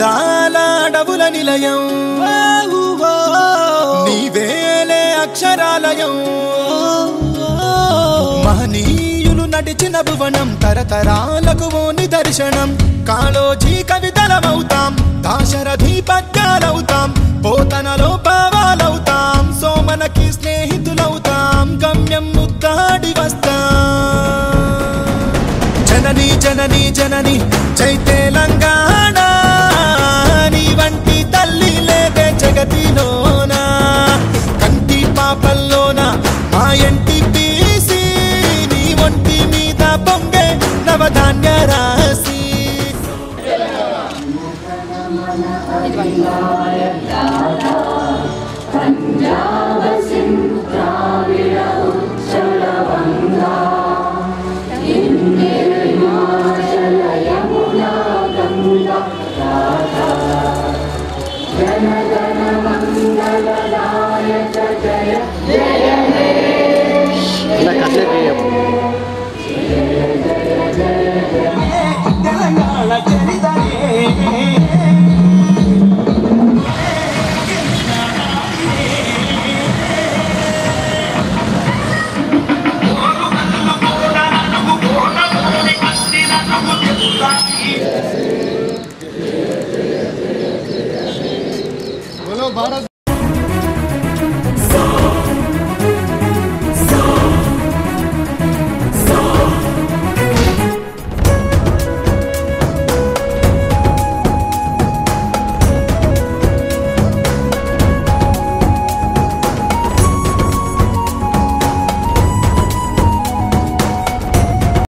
అందాల అడవుల నిలయం నీవేలే అక్షరాలయం మహనీయులు నడిచిన భువనం తరతరాలకు ఓ నిదర్శనం కాళోజీ కవితలమవుతాం దాశరథి పద్యాలవుతాం పోతనలో పావాలవుతాం సోమనకి స్నేహితులవుతాం గమ్యం ముద్దాడి వస్తాం జనని జనని జనని జై తెలంగాణ నీ వంటి తల్లి లేదే జగతిలోన కంటి పాపల్లోన మా ఎంటి పీసి నీ ఒంటి మీద పొంగే నవధాన్య రాసి పంజాబ్ సింగ్ ద్రావిడ